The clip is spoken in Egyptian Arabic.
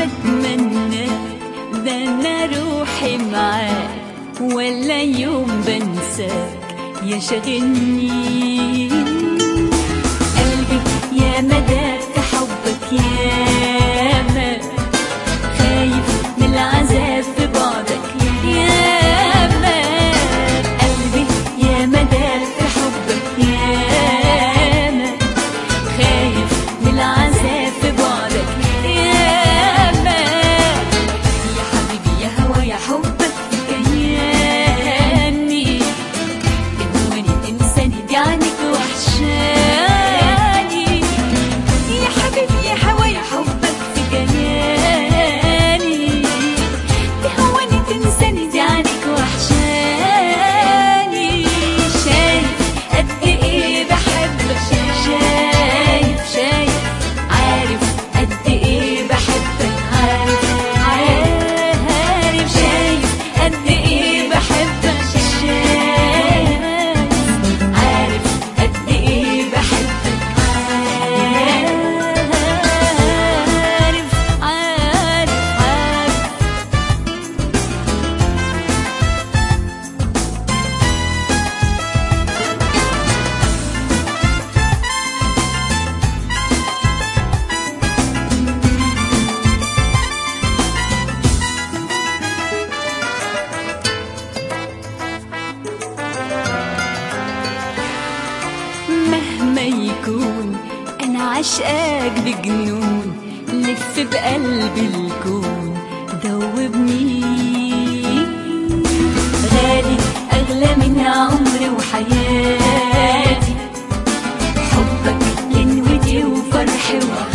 بتمنى ده انا روحي معاك ولا يوم بنساك يا شاغلني قلبي يا مدى في حبك يا ما خايف من العذاب في بعدك يا ما قلبي يا مدى في حبك يا ما خايف من العذاب في بعدك يا ما يا حبيبي يا هوا يا حبك كياني تهوني تنساني دي عنك وحشاني يا حبيبي يا هوا يا حبك في كياني تهوني تنساني دي عنك وحشاني شايف قد ايه بحبك شايف شايف عارف قد ايه بحبك عارف عارف شايف قد ايه بحبك شايف عارف قد ايه بحبك عارف عارف عارف مهما يكون انا عشقاك بجنون لف بقلبي الكون دوبني غالي اغلى من عمري وحياتي حبك لنوتي وفرحي وغالي